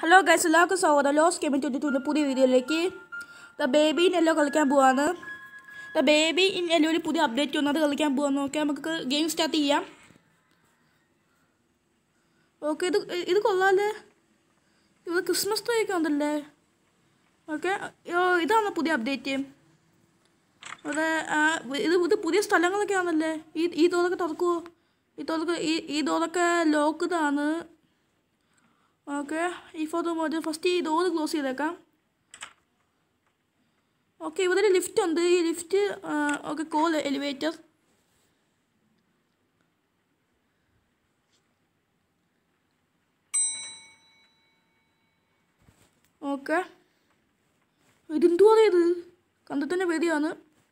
Hello guys എല്ലാവർക്കും സ്വാഗതം loss gaming twenty ടുവിൻ്റെ പുതിയ വീഡിയോയിലേക്ക് ദ ബേബി ഇൻ എല്ലോ കളിക്കാൻ പോവാണ് ദ ബേബി ഇൻ എല്ലോയിൽ പുതിയ അപ്ഡേറ്റ് വന്നത് കളിക്കാൻ പോവാന്ന് ഓക്കെ നമുക്ക് ഗെയിം സ്റ്റാർട്ട് ചെയ്യാം ഓക്കെ ഇത് ഇത് കൊള്ളാല്ലേ ഇത് ക്രിസ്മസ് ട്രീ ഒക്കെ ഉണ്ടല്ലേ ഓക്കെ ഇതാണ് പുതിയ അപ്ഡേറ്റ് അതെ ആ, ഇത് ഇത് പുതിയ സ്ഥലങ്ങളൊക്കെ ആണല്ലേ ഈ ഈ തോതൊക്കെ തുറക്കുമോ ഈ തോതൊക്കെ ഈ ഈ തോതൊക്കെ ലോക്ക്ഡാണ് ഓക്കെ ഈ ഫോട്ടോ മോഡ് ഫസ്റ്റ് ഈ ഡോറ് ക്ലോസ് ചെയ്തേക്കാം ഓക്കെ ഇവിടെ ഒരു ലിഫ്റ്റ് ഉണ്ട് ഈ lift okay call elevator okay ഇതെന്തുവാ ഇത് കണ്ടിട്ട് തന്നെ പേടിയാണ്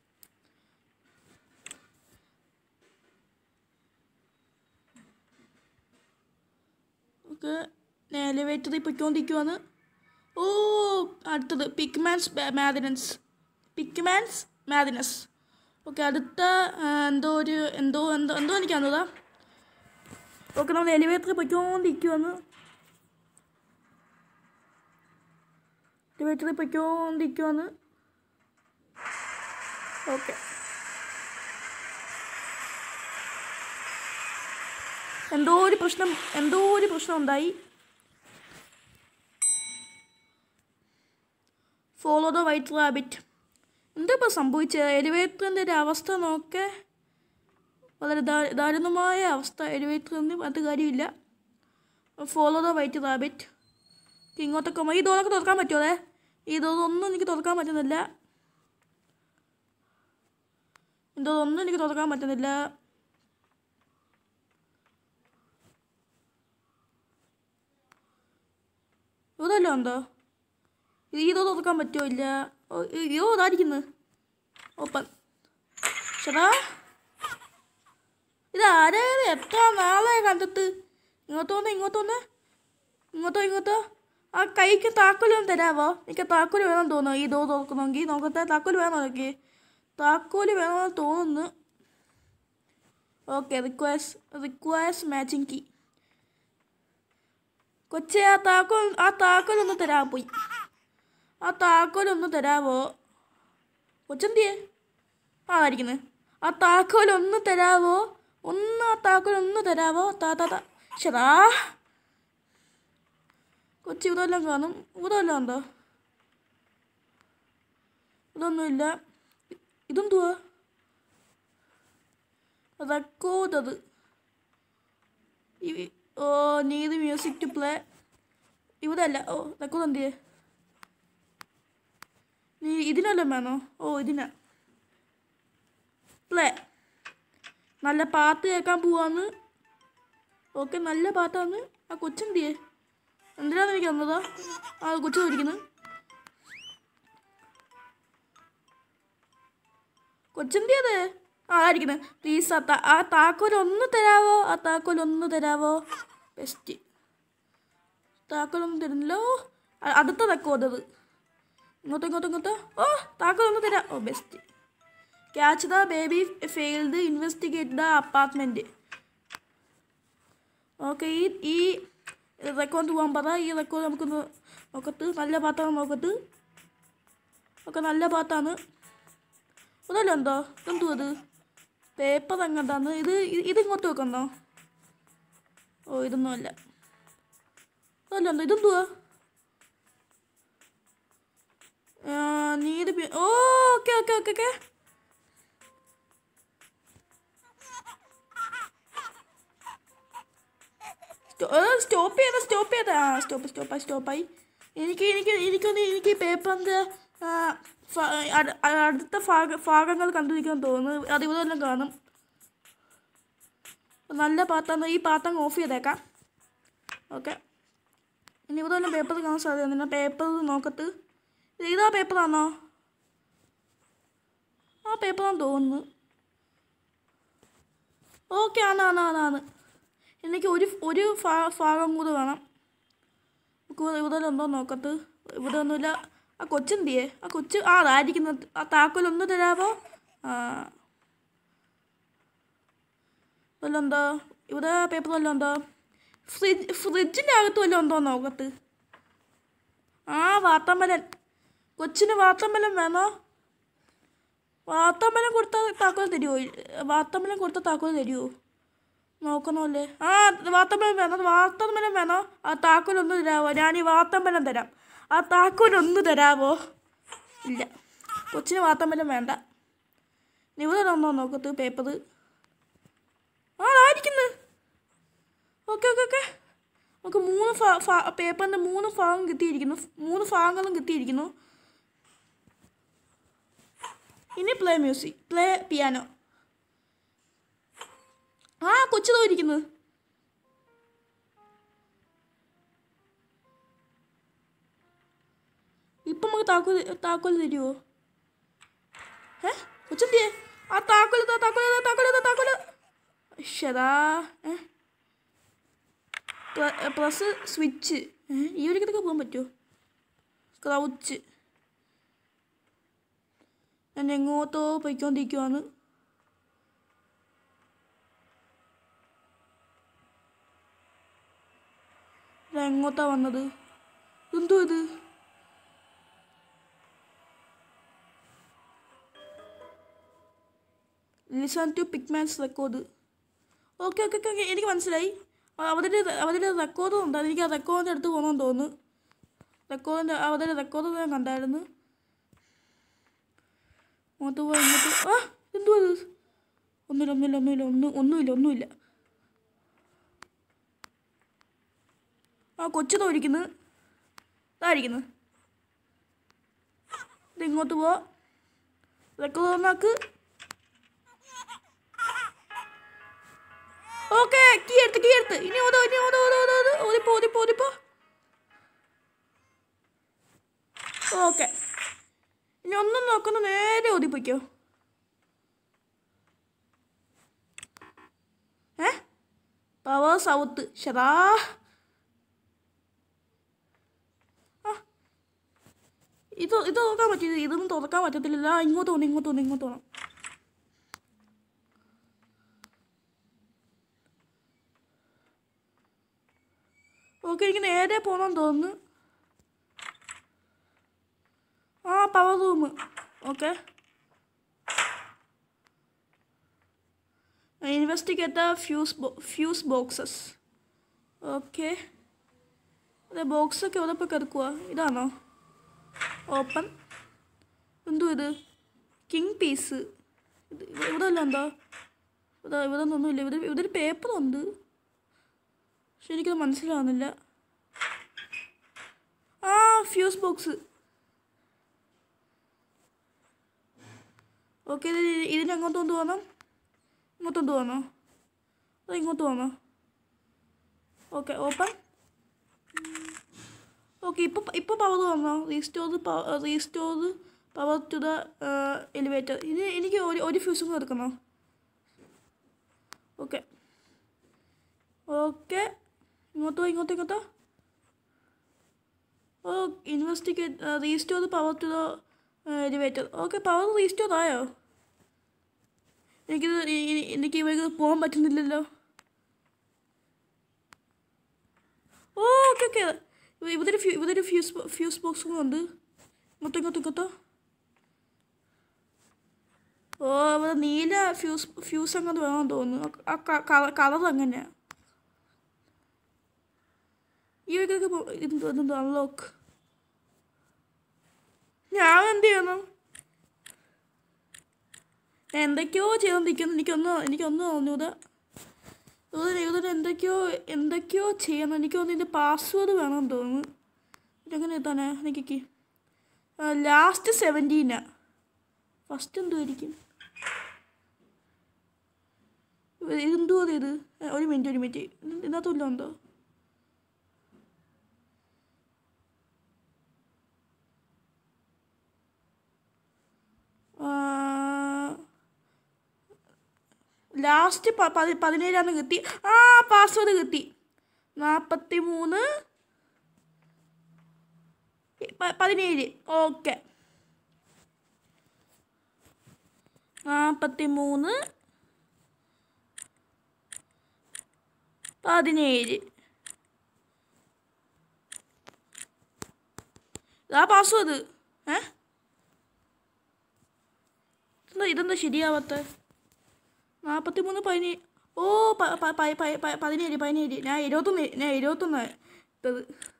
ഓക്കെ എലിവേറ്ററിൽ പൊയ്ക്കൊണ്ടിരിക്കുവാണ് ഓ അടുത്തത് പിക്മാൻസ് മാദിനൻസ് പിക്മാൻസ് മാദിനസ് ഓക്കെ അടുത്ത ആ, എന്തോ ഒരു എന്തോ എന്തോ എന്തോ എനിക്കാണതാ ഓക്കെ നമ്മൾ എലിവേറ്ററിൽ പൊയ്ക്കൊണ്ടിരിക്കുവാണ് എലിവേറ്ററിൽ പൊയ്ക്കൊണ്ടിരിക്കുവാണ് ഓക്കെ എന്തോ ഒരു പ്രശ്നം എന്തോ ഒരു പ്രശ്നം ഉണ്ടായി ഫോളോ ദ വൈറ്റ് റാബിറ്റ് എന്താ ഇപ്പോൾ സംഭവിച്ചത് എലിവേറ്ററിൻ്റെ ഒരു അവസ്ഥ നോക്കെ വളരെ ദാ- ദാരുണമായ അവസ്ഥ എലിവേറ്ററിന് അത് കാര്യമില്ല ഫോളോ ദ വൈറ്റ് റാബിറ്റ് ഇങ്ങോട്ടൊക്കെ മ- ഈ ഡോറൊക്കെ തുറക്കാൻ പറ്റുമോ അതെ ഈ ഡോറൊന്നും എനിക്ക് തുറക്കാൻ പറ്റുന്നില്ല ഇതൊന്നും എനിക്ക് തുറക്കാൻ പറ്റുന്നില്ല ഇതല്ലോ ഉണ്ടോ ഇത് ഈ തോത് തുറക്കാൻ പറ്റുമോ ഇല്ല ഓ, അയ്യോ ഇതായിരിക്കുന്നു ഓപ്പൺ ചേട്ടാ ഇത് ആരായത് എത്ര നാളെ കണ്ടിട്ട് ഇങ്ങോട്ട് വന്ന് ഇങ്ങോട്ട് വന്ന് ഇങ്ങോട്ടോ ഇങ്ങോട്ടോ ആ കൈക്ക് താക്കോലൊന്ന് തരാമോ എനിക്ക് താക്കോല് വേണം തോന്നുന്നു ഈ ഡോ തുറക്കണമെങ്കിൽ നോക്കട്ടെ താക്കോല് വേണോ എനിക്ക് താക്കോല് വേണമെന്ന് തോന്നുന്നു okay requires requires matching key കൊച്ചെ ആ താക്കോൽ ആ താക്കോലൊന്ന് തരാമോ പോയി ആ താക്കോലൊന്ന് തരാമോ കൊച്ചെന്തിയേ ആ ആയിരിക്കുന്നത് ആ താക്കോലൊന്ന് തരാമോ ഒന്ന് ആ താക്കോലൊന്ന് തരാമോ താ താ താ ശരാ കൊച്ചി ഇവിടെ വല്ലതും കാണും ഇവിടെ വല്ലതും ഉണ്ടോ ഇതൊന്നുമില്ല ഇതെന്തുവാ റെക്കോർഡ് അത് ഈ- oh need music to play ഇവിടെ അല്ല ഓ റെക്കോർഡ് എന്തിയേ നീ ഇതിനെല്ലാം വേണോ ഓ ഇതിനാ പ്ലേ നല്ല പാട്ട് കേൾക്കാൻ പോവാന്ന് ഓക്കെ നല്ല പാട്ടാണ് ആ കൊച്ചെന്തിയേ എന്തിനാന്ന് എനിക്ക് തന്നതാ ആ കൊച്ചു ചോദിക്കുന്നു കൊച്ചെന്തിയത് ആ ആയിരിക്കുന്നത് പ്ലീസ് ആ താ ആ താക്കോൽ ഒന്ന് തരാവോ ആ താക്കോൽ ഒന്ന് തരാവോ ബെസ്റ്റ് താക്കോലൊന്നും തരുന്നില്ലോ അ- അടുത്ത റെക്കോർഡ് അത് ഇങ്ങോട്ടോ ഇങ്ങോട്ടോ ഇങ്ങോട്ടോ ഓ താക്കോൽ ഒന്ന് തരാം oh best catch the baby failed investigate the apartment okay ഈ ഈ റെക്കോർഡ് പോകാൻ പറ ഈ റെക്കോർഡ് നമുക്കൊന്ന് നോക്കത്ത് നല്ല പാത്താണ് നോക്കത്ത് ഒക്കെ നല്ല പാത്താണ് അതല്ല എന്തോ എന്തോ അത് പേപ്പർ എങ്ങോട്ടാണ് ഇത് ഇത് ഇത് ഇങ്ങോട്ട് വെക്കുന്നോ ഓ ഇതൊന്നും അല്ല അതല്ല എന്തോ ഇതെന്തുവാ ആ, നീത് പി- oh okay okay okay okay stop ചെയ്ത സ്റ്റോപ്പ് ചെയ്ത ആ സ്റ്റോപ്പ് സ്റ്റോപ്പായി സ്റ്റോപ്പായി എനിക്ക് എനിക്ക് എനിക്കൊന്ന് എനിക്ക് പേപ്പറിൻ്റെ അടുത്ത ഭാഗ ഭാഗങ്ങൾ കണ്ടിരിക്കാൻ തോന്നുന്നു അത് ഇവിടെ വല്ലതും കാണും നല്ല പാത്താണ് ഈ പാത്രം ഓഫ് ചെയ്തേക്കാം ഓക്കെ ഇനി ഇവിടെ വല്ല പേപ്പർ കാണാൻ സാധ്യത പേപ്പർ നോക്കത്ത് ഇത് ഇതാ പേപ്പറാണോ ആ പേപ്പറാന്ന് തോന്നുന്നു ഓക്കെ ആണ് ആണ് ആണ് ആണ് എനിക്ക് ഒരു ഒരു ഭാ- ഭാഗം കൂടി വേണം നമുക്ക് ഇവിടെ ഉണ്ടോ നോക്കത്ത് ഇവിടെ ഒന്നുമില്ല ആ കൊച്ചെന്തിയേ ആ കൊച്ച് ആ അതായിരിക്കുന്നത് ആ താക്കോൽ ഒന്ന് തരാമോ ആ വല്ലതും ഉണ്ടോ ഇവിടെ പേപ്പർ വല്ലതും ഉണ്ടോ ഫ്രിഡ്ജ് ഫ്രിഡ്ജിൻ്റെ അകത്ത് വല്ലതും ഉണ്ടോ നോക്കത്ത് ആ വാത്തമ്പലൻ കൊച്ചിന് വാത്തമ്പലം വേണോ വാത്തമ്പലം കൊടുത്താൽ താക്കോൽ തരുമോ വാത്തമ്പലം കൊടുത്താൽ താക്കോൽ തരുമോ നോക്കണമല്ലേ ആ വാത്തമ്പലം വേണം വാത്തമ്പലം വേണോ ആ താക്കോൽ ഒന്ന് തരാമോ ഞാൻ ഈ വാത്തമ്പലം തരാം ആ താക്കോൽ ഒന്ന് തരാമോ ഇല്ല കൊച്ചിന് വാത്തമ്പലം വേണ്ട നിവിടെ ഒന്നോ നോക്കത്ത് പേപ്പർ ആ ആയിരിക്കുന്നു ഓക്കെ ഓക്കെ ഓക്കെ നമുക്ക് മൂന്ന് ഫാ ഫാ പേപ്പറിൻ്റെ മൂന്ന് ഭാഗം കിട്ടിയിരിക്കുന്നു മൂന്ന് ഭാഗങ്ങളും കിട്ടിയിരിക്കുന്നു ഇനി പ്ലേ മ്യൂസിക് പ്ലേ പിയാനോ ആ കൊച്ചു തോന്നിരിക്കുന്നു ഇപ്പം നമുക്ക് താക്കോൽ താക്കോൽ തരുമോ ഏ കൊച്ചെന്തിയേ ആ താക്കോൽ താ താക്കോൽ താ താക്കോൽ താ താക്കോൽ ശരാ ഏ പ്ലസ് സ്വിച്ച് ഏ ഈ ഒരു കിടക്കെ പോകാൻ പറ്റുമോ ക്രൗച്ച് ഞാൻ എങ്ങോട്ടോ പോയിക്കൊണ്ടിരിക്കുവാണ് ഇത് എങ്ങോട്ടാ വന്നത് എന്തോ ഇത് listen to Pickman's record okay okay okay എനിക്ക് മനസ്സിലായി അവരുടെ അവരുടെ റെക്കോർഡ് ഉണ്ട് എനിക്ക് ആ റെക്കോർഡിൻ്റെ അടുത്ത് പോകണമെന്ന് തോന്നുന്നു റെക്കോർഡിൻ്റെ അവരുടെ റെക്കോർഡ് ഞാൻ കണ്ടായിരുന്നു അങ്ങോട്ട് പോയി ഇങ്ങോട്ട് ആ എന്തോ ഇത് ഒന്നുമില്ല ഒന്നുമില്ല ഒന്നുമില്ല ഒന്നും ഒന്നുമില്ല ഒന്നുമില്ല ആ കൊച്ചു തോരിക്കുന്നു ഇതായിരിക്കുന്നു ഇത് ഇങ്ങോട്ട് പോ റെക്കോർഡ് ഓണാക്ക് ഓക്കെ കീ എടുത്ത് കീ എടുത്ത് ഇനി ഓതോ ഇനി ഓതോ ഓതോ ഓതോ ഓതോ ഓതിപ്പോ ഓതിപ്പോ ഓതിപ്പോ ഓക്കെ ഇനി ഒന്നും നോക്കുന്നു നേരെ ഓതിപ്പോയിക്കോ ഏ പവർ സൗത്ത് ഷെടാ ഇത് ഇത് തുറക്കാൻ പറ്റില്ല ഇതൊന്നും തുറക്കാൻ പറ്റത്തില്ല ഇങ്ങോട്ട് തോന്നി ഇങ്ങോട്ട് തോന്നി ഇങ്ങോട്ട് തോന്നാം ഓക്കെ എനിക്ക് നേരെ പോകണമെന്ന് തോന്നുന്നു ആ power room okay investigate fuse fuse boxes okay അതെ ബോക്സൊക്കെ എവിടെ പോയി കിടക്കുക ഇതാണോ ഓപ്പൺ എന്തോ ഇത് കിങ് പീസ് ഇത് ഇവിടെ ഇവിടെ അല്ല എന്താ ഇവിടെ ഇവിടെ ഒന്നുമില്ല ഇവിടെ ഇവിടെ ഒരു പേപ്പറുണ്ട് പക്ഷെ എനിക്കത് മനസ്സിലാവുന്നില്ല ആ ഫ്യൂസ് ബോക്സ് ഓക്കെ ഇത് ഇതിന് അങ്ങോട്ട് കൊണ്ട് പോകണം ഇങ്ങോട്ട് കൊണ്ട് പോകണോ അതോ ഇങ്ങോട്ട് പോകണോ ഓക്കെ ഓപ്പൺ ഓക്കെ ഇപ്പോൾ ഇപ്പോൾ പവർ വന്നോ restore restore power to the elevator ഇനി എനിക്ക് ഒരു ഒരു ഫ്യൂസും കൂടെ എടുക്കണോ ഓക്കെ ഓക്കെ ഇങ്ങോട്ടോ ഇങ്ങോട്ടോ ഇങ്ങോട്ടോ oh investigate restore power to the elevator okay power restore ആയോ എനിക്കിത് ഇ- ഇ- എനിക്ക് ഇവർക്ക് പോകാൻ പറ്റുന്നില്ലല്ലോ ഓ ഓക്കെ ഓക്കെ ഇവിതൊരു ഫ്യൂ ഇവിതൊരു ഫ്യൂസ് ബോ- ഫ്യൂസ് ബോക്സും ഉണ്ട് ഇങ്ങോട്ടോ ഇങ്ങോട്ടോ ഇങ്ങോട്ടോ ഓ ഇവിടെ നീല ഫ്യൂസ് ഫ്യൂസ് അങ്ങോട്ട് വേണമെന്ന് തോന്നുന്നു ആ കളർ അങ്ങനെയാണ് ഈ വഴിക്കൊക്കെ പോ എന്തോ എന്തോ അൺലോക്ക് ഞാൻ എന്ത് ചെയ്യണം ഞാൻ എന്തൊക്കെയോ ചെയ്തോണ്ടിരിക്കുന്നു എനിക്കൊന്നും എനിക്കൊന്നും തോന്നൂത ഇവിടെ ഇവിടെ എന്തൊക്കെയോ എന്തൊക്കെയോ ചെയ്യണം എനിക്ക് തോന്നുന്നു ഇതിൻ്റെ പാസ്വേഡ് വേണമെന്ന് തോന്നുന്നു ഇതെങ്ങനെ എത്താനാ എനിക്ക് ലാസ്റ്റ് സെവൻറ്റീനാ ഫസ്റ്റ് എന്തുമായിരിക്കും ഇതെന്തോ ഇത് ഏ, ഒരു മിനിറ്റ് ഒരു മിനിറ്റ് ഇതിനകത്ത് വല്ലതും ഉണ്ടോ ലാസ്റ്റ് പതിനേഴാന്ന് കിട്ടി ആ പാസ്വേഡ് കിട്ടി നാൽപ്പത്തി മൂന്ന് പ- പതിനേഴ് ഓക്കെ നാൽപ്പത്തി മൂന്ന് പതിനേഴ് ഇതാ പാസ്വേഡ് ഏ എന്താ ഇതെന്താ ശരിയാവാത്ത നാൽപ്പത്തി മൂന്ന് പതിനേഴ് ഓ പ- പ- പ- പ- പ- പതിനേഴ് പതിനേഴ് ഞാൻ ഇരുപത്തൊന്ന് ഞാൻ ഇരുപത്തൊന്ന് ഇട്ടത്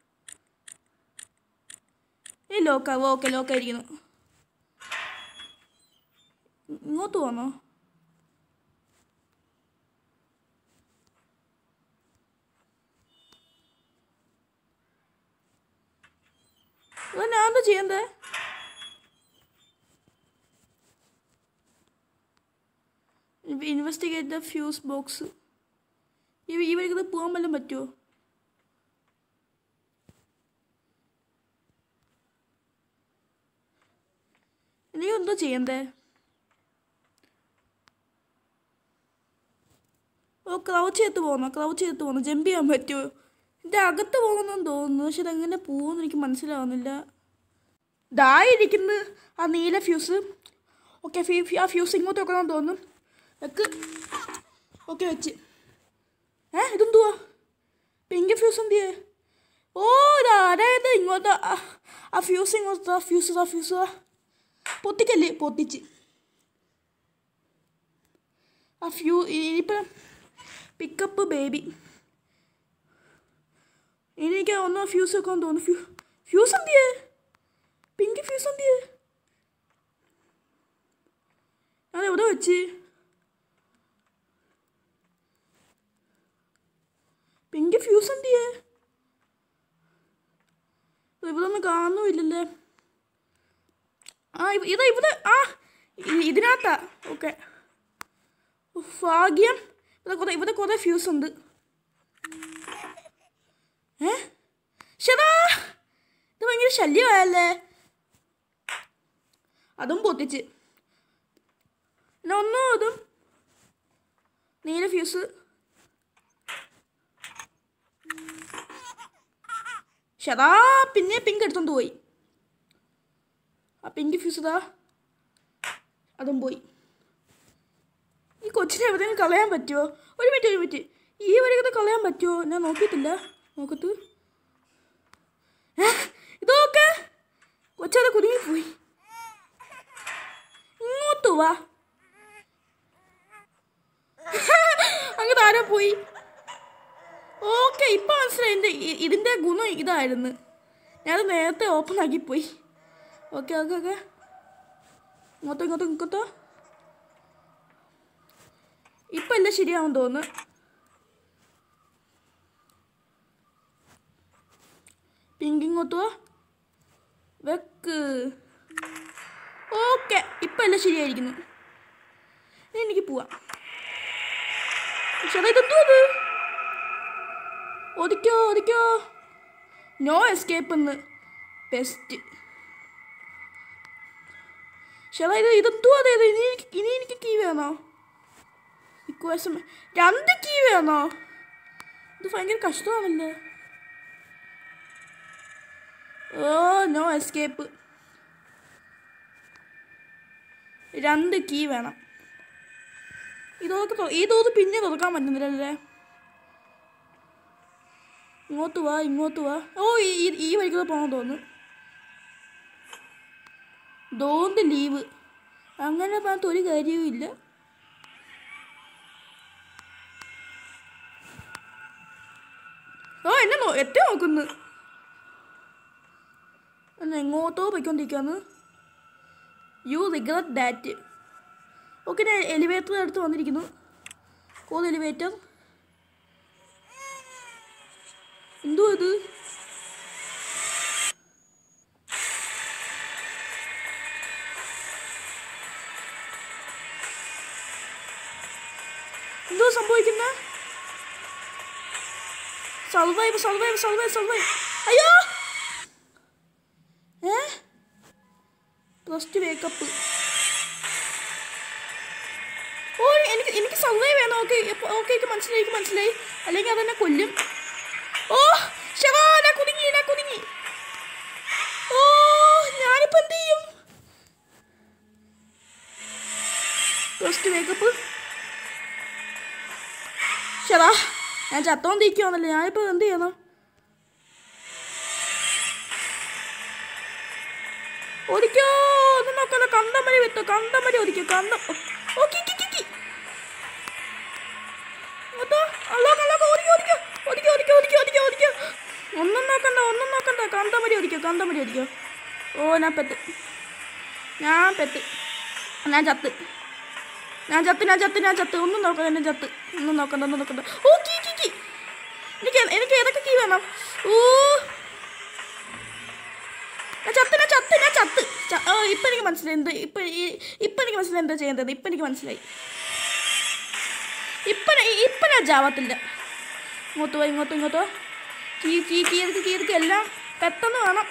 ഈ ലോക്കാവോ ഓക്കെ ലോക്കായിരിക്കുന്നു ഇങ്ങോട്ട് പോന്നോ അത് ഞാൻ എന്താ ചെയ്യണ്ടേ ഇൻവെസ്റ്റിഗേറ്റ് ദ ഫ്യൂസ് ബോക്സ് ഈ ഈ വഴിക്കത് പോകാൻ വല്ലതും പറ്റുമോ എനിക്ക് എന്തോ ചെയ്യണ്ടേ ഓ ക്രൗച്ച് ചെയ്ത് പോകണം ക്രൗച്ച് ചെയ്ത് പോകണം ജമ്പ് ചെയ്യാൻ പറ്റുമോ ഇതിൻ്റെ അകത്ത് പോകണമെന്ന് തോന്നുന്നു പക്ഷെ അതെങ്ങനെ പോകുമെന്ന് എനിക്ക് മനസ്സിലാവുന്നില്ല ഇതായിരിക്കുന്നു ആ നീല ഫ്യൂസ് ഓക്കെ ആ ഫ്യൂസ് ഇങ്ങോട്ട് വെക്കണമെന്ന് തോന്നുന്നു വെക്ക് ഓക്കെ വെച്ച് ഏ ഇതെന്തുവാ പിങ്ക് ഫ്യൂസ് എന്തിയേ ഓ ഇതാരായത് ഇങ്ങോട്ട് ആ- ആ ഫ്യൂസ് ഇങ്ങോട്ട് ആ ഫ്യൂസ് ആ ഫ്യൂസ് ആ പൊത്തിക്കല്ലേ പൊത്തിച്ച് ആ ഫ്യൂ ഇനിയിപ്പം പിക്കപ്പ് ബേബി എനിക്ക് ഒന്ന് ഫ്യൂസ് വെക്കാൻ തോന്നുന്നു ഫ്യൂ ഫ്യൂസ് എന്തിയേ പിങ്ക് ഫ്യൂസ് എന്തിയേ ഞാൻ എവിടെ വെച്ച് പിങ്ക് ഫ്യൂസ് എന്തിയേ ഇവിടെ ഒന്നും കാണുന്നില്ലല്ലേ ആ ഇവ- ഇതാ ഇവിടെ ആ ഇ- ഇതിനകത്താ ഓക്കെ ഭാഗ്യം ഇവിടെ കുറേ ഇവിടെ കുറേ ഫ്യൂസ് ഉണ്ട് ഏ ശരാ ഇത് ഭയങ്കര ശല്യമായല്ലേ അതും പൊത്തിച്ച് പിന്നെ ഒന്നും അതും നീല ഫ്യൂസ് ശതാ പിന്നെ പിങ്ക് എടുത്തോണ്ട് പോയി ആ പിങ്ക് ഫ്യൂസ് ഇതാ അതും പോയി ഈ കൊച്ചിനെ എവിടെയെങ്കിലും കളയാൻ പറ്റുമോ ഒരു മിനിറ്റ് ഒരു മിനിറ്റ് ഈ വഴിക്കത്ത് കളയാൻ പറ്റുമോ ഞാൻ നോക്കിയിട്ടില്ല നോക്കത്ത് ഏ ഇതൊക്കെ കൊച്ചത് കുടുങ്ങിപ്പോയി ഇങ്ങോട്ട് വാ അങ്ങ് താഴെ പോയി ഓക്കെ ഇപ്പം മനസ്സിലായി എൻ്റെ ഇ- ഇതിൻ്റെ ഗുണം ഇതായിരുന്നു ഞാനത് നേരത്തെ ഓപ്പൺ ആക്കിപ്പോയി ഓക്കെ ഓക്കെ ഓക്കെ ഇങ്ങോട്ടോ ഇങ്ങോട്ടോ ഇങ്ങോട്ടോ ഇപ്പം എല്ലാം ശരിയാവും തോന്നുന്നു പിങ്ക് ഇങ്ങോട്ടോ വെക്ക് ഓക്കെ ഇപ്പം എല്ലാം ശരിയായിരിക്കുന്നു ഇനി എനിക്ക് പോവാം പക്ഷെ ഇതെന്തോ അത് ഒതുക്കോ ഒതുക്കോ നോ എസ്കേപ്പ് എന്ന് ബെസ്റ്റ് ചേട്ടാ ഇത് ഇതെന്തോ അതെ ഇത് ഇനി എനിക്ക് ഇനി എനിക്ക് കീ വേണോ ഇക്വേഷൻ രണ്ട് കീ വേണോ ഇത് ഭയങ്കര കഷ്ടമാണല്ലേ ഓ നോ എസ്കേപ്പ് രണ്ട് കീ വേണം ഇതൊക്കെ തൊ- ഇതൊന്ന് പിന്നെ തുറക്കാൻ പറ്റുന്നില്ലല്ലേ ഇങ്ങോട്ട് വാ ഇങ്ങോട്ട് വാ ഓ ഈ ഈ- ഈ വഴിക്കൂടെ പോകാൻ തോന്നുന്നു ഡോണ്ട് ലീവ് അങ്ങനെ പറഞ്ഞിട്ട് ഒരു കാര്യവും ഇല്ല ഓ എന്നെ നോ എത്ര നോക്കുന്നു എന്നെ എങ്ങോട്ടോ പോയിക്കൊണ്ടിരിക്കുകയാണ് യു റിഗ്രറ്റ് ദാറ്റ് ഓക്കെ ഞാൻ എലിവേറ്റർ അടുത്ത് വന്നിരിക്കുന്നു കോൾ എലിവേറ്റർ എന്തോ ഇത് എന്തോ സംഭവിക്കുന്ന സർവൈവ് സർവൈവ് സർവൈവ് സർവൈവ് അയ്യോ ഏ പ്ലസ് ടു വേക്കപ്പ് ഓ എനിക്ക് എനിക്ക് സർവൈവ് വേണം ഓക്കെ ഓക്കെ എനിക്ക് മനസ്സിലായി എനിക്ക് മനസ്സിലായി അല്ലെങ്കിൽ അതെന്നെ കൊല്ലും ഓ ശവാ ഞാൻ കുടുങ്ങി ഞാൻ കുടുങ്ങി ഓ ഞാനിപ്പോ എന്ത് ചെയ്യും പ്ലസ് ടു വേക്കപ്പ് ശവാ ഞാൻ ചത്തോണ്ടിരിക്കുവാണല്ലോ ഞാനിപ്പോ എന്ത് ചെയ്യണം ഓടിക്കോ ഒന്നും നോക്കണ്ട കന്തമരി വിത്തു കന്തമരി ഓടിക്കോ കന്തം ഓ കി കി കി കി ഇങ്ങോട്ടോ അല്ലോക്ക് അല്ലോക്ക് ഓടിക്കോ ഓടിക്കോ ഓടിക്കോ ഓടിക്കോ ഓടിക്കോ ഓടിക്കോ ഓടിക്കോ ഒന്നും നോക്കണ്ട ഒന്നും നോക്കണ്ട കന്തമരി ഓടിക്കോ കന്തമരി ഓടിക്കോ ഓ ഞാൻ പെത്ത് ഞാൻ പെത്ത് ഞാൻ ചത്ത് ഞാൻ ചത്ത് ഞാൻ ചത്ത് ഞാൻ ചത്ത് ഒന്നും നോക്കണ്ട എന്നെ ചത്ത് ഒന്നും നോക്കണ്ട ഒന്നും നോക്കണ്ട ഓ കീ കീ കീ എനിക്ക് എനിക്ക് ഏതൊക്കെ കീ വേണം ഓ ഞാൻ ചത്ത് ഞാൻ ചത്ത് ഞാൻ ചത്ത് ച- ഓ ഇപ്പം എനിക്ക് മനസ്സിലായി എന്ത് ഇപ്പം ഈ- ഇപ്പം എനിക്ക് മനസ്സിലായി എന്താ ചെയ്യേണ്ടത് ഇപ്പം എനിക്ക് മനസ്സിലായി ഇപ്പം ഇപ്പം ഞാൻ ജാവത്തില്ല ഇങ്ങോട്ട് പോയി ഇങ്ങോട്ടോ ഇങ്ങോട്ടോ കീ കീ കീ എടുക്ക് കീ എടുക്ക് എല്ലാം പെട്ടെന്ന് വേണം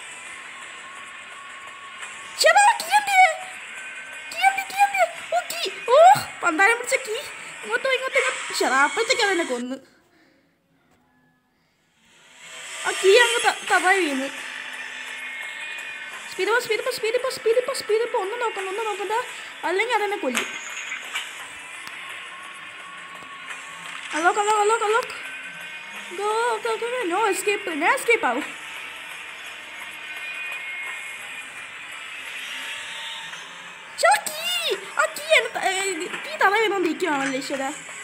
ചേട്ടാ കീ എന്തിയെ കീ എന്തി കീ എന്തി ഓ കീ ഓ പണ്ടാരം പിടിച്ച കീ ഇങ്ങോട്ടോ ഇങ്ങോട്ടോ ഇങ്ങോട്ടോ ഷെറാപ്പത്തേക്ക് അതെന്നെ കൊന്ന് ആ കീ അങ്ങ് തറ വീണ് സ്പീഡ് പോ സ്പീഡ് പോ സ്പീഡ് പോ സ്പീഡ് പോ സ്പീഡ് പോ ഒന്നും നോക്കണ്ട ഒന്നും നോക്കണ്ട അല്ലെങ്കിൽ അതെന്നെ കൊല്ലും അലോക്ക് അലോക്ക് അലോക്ക് അലോക്ക് go go go no escape ഞാൻ എസ്കേപ്പ് ആവും ശ്ശോ, കീ ആ കീ എന്നെ ത- ഏ, കീ തറ വീണോണ്ടിരിക്കുവാണല്ലേ ഈശ്വര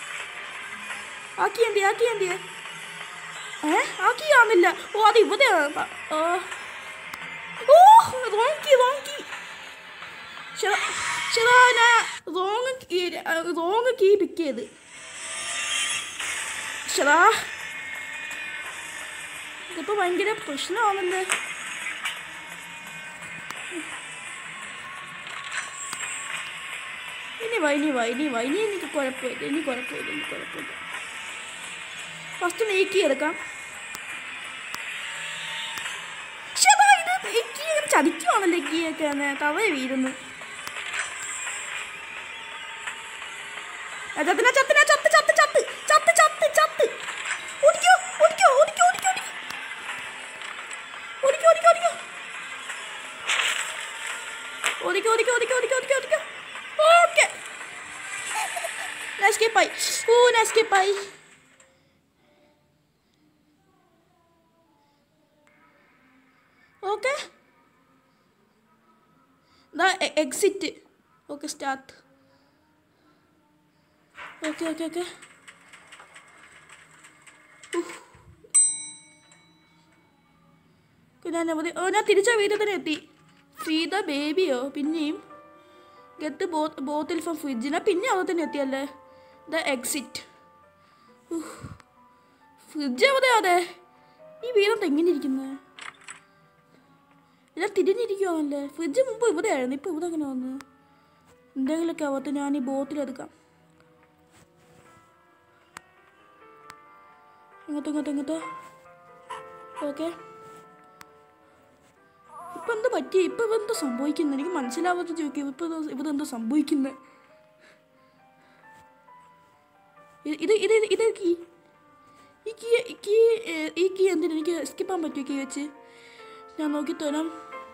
ആ കീ എന്തിയെ ആ കീ എന്തിയെ ഏ ആ കീ കാണുന്നില്ല ഓ അത് ഇവിടെയാണ് പ- ഓ ഓ റോങ് കീ റോങ് കീ ചേട്ടാ ചേട്ടാ ഞാൻ wrong key wrong key pick ചെയ്ത് ചേട്ടാ ഇതിപ്പോ ഭയങ്കര പ്രശ്നമാണല്ലേ ഇനി വാ ഇനി വാ ഇനി വാ ഇനി എനിക്ക് കുഴപ്പമില്ല ഇനി കുഴപ്പമില്ല ഇനി കുഴപ്പമില്ല ഫസ്റ്റ് നീക്കി എടുക്കാം ശ്ശെടാ, ഇത് ഈ കീ ഇങ്ങനെ ചതിക്കുവാണല്ലേ കീ ഒക്കെ തവ വീരുന്നു ആ, ചത്ത്, ഞാൻ ചത്ത്, ഞാൻ ചത്ത്, ചത്ത്, ചത്ത്, ചത്ത്, ചത്ത്, ചത്ത്. ഓടിക്കോ, ഓടിക്കോ, ഓടിക്കോ, ഓടിക്കോ, ഓടിക്കോ. ഓടിക്കോ, ഓടിക്കോ, ഓടിക്കോ. ഓടിക്കോ, ഓടിക്കോ, ഓടിക്കോ, ഓടിക്കോ, ഓടിക്കോ, ഓടിക്കോ. ഓക്കേ. ഞാൻ escape ആയി. ഓ, ഞാൻ escape ആയി. ഓക്കെ ദാ exit okay start okay okay okay ഞാൻ മതി ഓ ഞാൻ തിരിച്ച വീട്ടിൽ തന്നെ എത്തി ഫീത ബേബിയോ പിന്നെയും ഗെറ്റ് ബോ ബോത്തിൽ ഫ്രം ഫ്രിഡ്ജിനെ പിന്നെ അവിടെ തന്നെ എത്തിയല്ലേ ദ എക്സിറ്റ് ഫ്രിഡ്ജ് എവിടെയാ അതെ ഈ വീടത്ത് എങ്ങനെ ഇരിക്കുന്നത് എല്ലാം തിരിഞ്ഞിരിക്കുവാണല്ലേ ഫ്രിഡ്ജ് മുമ്പ് ഇവിടെയായിരുന്നു ഇപ്പോൾ ഇവിടെ എങ്ങനെ വന്നു എന്തെങ്കിലുമൊക്കെ ആവട്ടെ ഞാൻ ഈ ബോട്ടിലെടുക്കാം ഇങ്ങോട്ടോ ഇങ്ങോട്ടോ ഇങ്ങോട്ടോ ഓക്കെ ഇപ്പം എന്ത് പറ്റി ഇപ്പം ഇവിടെ എന്തോ സംഭവിക്കുന്നത് എനിക്ക് മനസ്സിലാവാത്ത ചോദിക്കും ഇപ്പം ഇവിടെ എന്തോ സംഭവിക്കുന്നത് ഇത് ഇത് ഇത് ഇത് കീ ഈ കീ ഈ കീ ഏ, ഈ കീ എന്തിനാ എനിക്ക് സ്കിപ്പ് ചെയ്യാൻ പറ്റുമോ കീ വെച്ച് ഞാൻ നോക്കി തരാം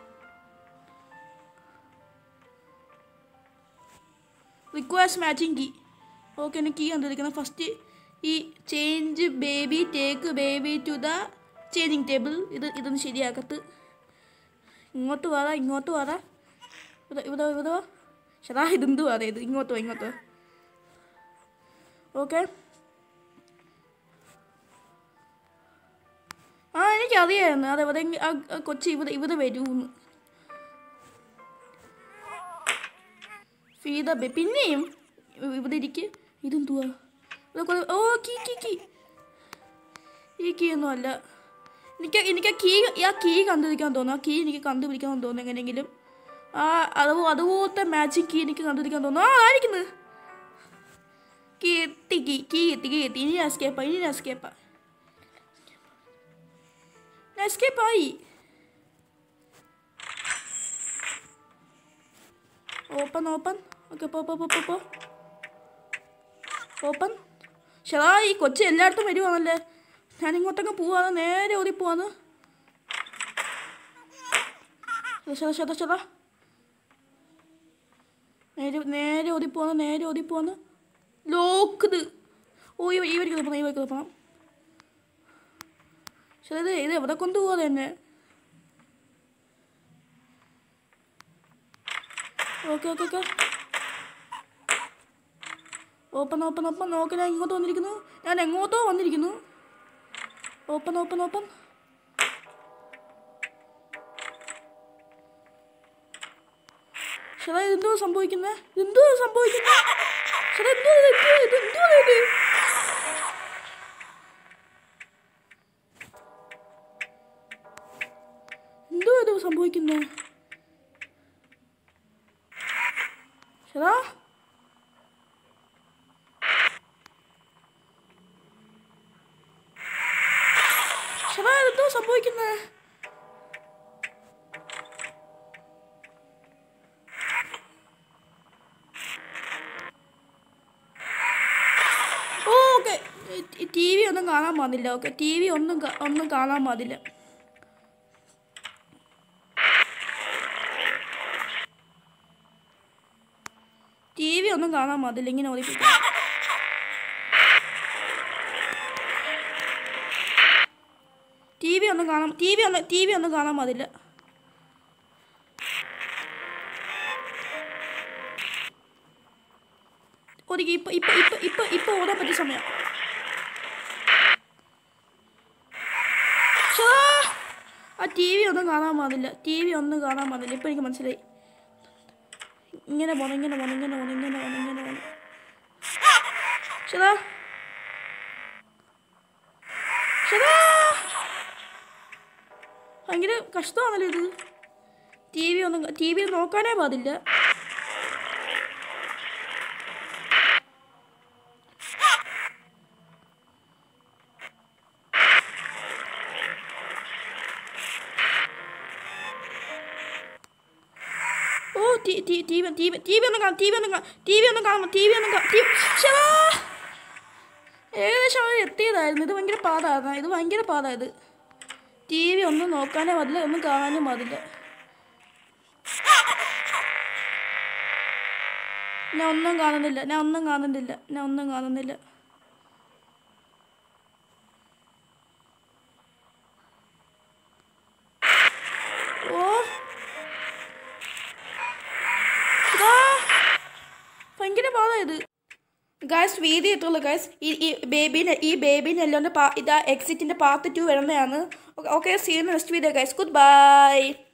റിക്വയർസ് മാച്ചിങ് കീ ഓക്കെ എനിക്ക് കീ കണ്ടിരിക്കണം ഫസ്റ്റ് ഈ change baby take baby to the changing table ഇത് ഇതൊന്ന് ശരിയാക്കത്ത് ഇങ്ങോട്ട് വാ ഇങ്ങോട്ട് വാ ഇവിടെ ഇവിടെ ഇവിടെ വാ ശരാ ഇതെന്ത് വാ ഇത് ഇങ്ങോട്ട് വാ ഇങ്ങോട്ട് വാ ഓക്കെ ആ എനിക്കറിയായിരുന്നു അത് ഇവിടെ ആ ആ കൊച്ചി ഇവിടെ ഇവിടെ വരുമെന്ന് ഫീത ബെ പിന്നെയും ഇവിടെ ഇരിക്ക് ഇതെന്തുവാ ഇവിടെ കുറെ- ഓ കീ കീ കീ ഈ കീ ഒന്നും അല്ല എനിക്ക് എനിക്ക് ആ കീ ആ കീ കണ്ടുപിടിക്കാൻ തോന്നുന്നു ആ കീ എനിക്ക് കണ്ടുപിടിക്കാൻ തോന്നുന്നു എങ്ങനെയെങ്കിലും ആ അത് അതുപോലത്തെ മാച്ചിങ് കീ എനിക്ക് കണ്ടുപിടിക്കാൻ തോന്നുന്നു ആ ആയിരിക്കുന്നു കീ എത്തി കീ കീ എത്തി കീ എത്തി ഇനി എസ്കേപ്പാ ഇനി എസ്കേപ്പാ എസ്കേപ്പ് ആയി ഓപ്പൺ ഓപ്പൺ ഓക്കെ പോ പോ പോ പോ പോ ഓപ്പൺ ഷെടാ ഈ കൊച്ചി എല്ലായിടത്തും വരുവാണല്ലേ ഞാൻ ഇങ്ങോട്ടൊക്കെ പോവാണ് നേരെ ഓടി പോവാന്ന് ഷെടാ ഷെടാ ഷെടാ നേരെ നേരെ ഓടി പോവാന്ന് നേരെ ഓടി പോവാന്ന് ലോക്ക്ത് ഓ ഈ ഈ വഴിക്ക് പോകണം ഈ വഴിക്ക് പോകണം പക്ഷെ ഇത് ഇത് എവിടെ കൊണ്ടുപോകാതെ തന്നെ okay okay okay open open open നോക്ക് ഞാൻ ഇങ്ങോട്ട് വന്നിരിക്കുന്നു ഞാൻ എങ്ങോട്ടോ വന്നിരിക്കുന്നു ഓപ്പൺ ഓപ്പൺ ഓപ്പൺ ചേട്ടാ ഇതെന്തോ സംഭവിക്കുന്നത് ഇതെന്തോ സംഭവിക്കുന്നത് ചേട്ടാ എന്തോ ഇത് എന്തോ ഇത് എന്തോ ഇത് എന്തോ ഇത് സംഭവിക്കുന്നത് ചേട്ടാ ചേട്ടാ എന്തോ സംഭവിക്കുന്നത് ഓക്കെ ടി വി ഒന്നും കാണാൻ പാടില്ല ഓക്കെ ടി വി ഒന്നും കാ- ഒന്നും കാണാൻ പാടില്ല ടി വി ഒന്നും കാണാൻ പാടില്ല ഇങ്ങനെ ഓടിപ്പിക്കും ടി വി ഒന്നും കാണാൻ ടി വി ഒന്നും ടി വി ഒന്നും കാണാൻ പാടില്ല ഒതുക്കി ഇപ്പൊ ഇപ്പൊ ഇപ്പൊ ഇപ്പൊ ഇപ്പൊ ഓടാൻ പറ്റിയ സമയം ശ്ശോ! ആ ടി വി ഒന്നും കാണാൻ പാടില്ല ടി വി ഒന്നും കാണാൻ പാടില്ല ഇപ്പൊ എനിക്ക് മനസ്സിലായി ഇങ്ങനെ പോണം ഇങ്ങനെ പോണം ഇങ്ങനെ പോണം ഇങ്ങനെ പോണം ഇങ്ങനെ പോണം ചേട്ടാ ചേട്ടാ ഭയങ്കര കഷ്ടമാണല്ലോ ഇത് ടി വി ഒന്നും ടി വി നോക്കാനേ പാടില്ല ഓ T T TV TV TV ഒന്നും കാണാം ടി വി ഒന്നും കാണാം ടി വി ഒന്നും കാണാം ടി വി ഒന്നും കാണാം ഏകദേശം അവർ എത്തിയതായിരുന്നു ഇത് ഭയങ്കര പാടാണ് ഇത് ഭയങ്കര പാടായത് ടി വി ഒന്നും നോക്കാനേ പാടില്ല ഒന്നും കാണാനും പാടില്ല ഞാൻ ഒന്നും കാണുന്നില്ല ഞാൻ ഒന്നും കാണുന്നില്ല ഞാൻ ഒന്നും കാണുന്നില്ല ഓ ഇതാ. ഭയങ്കര പാടായത് ഗായ്സ് വീതി എത്തുള്ളൂ ഗായ്സ് ഈ ഈ ബേബീനെ ഈ ബേബീനെ എല്ലാം പാ ഇതാ എക്സിറ്റിൻ്റെ പാർട്ട് ടു വരുന്നതാണ് okay scene next video guys good bye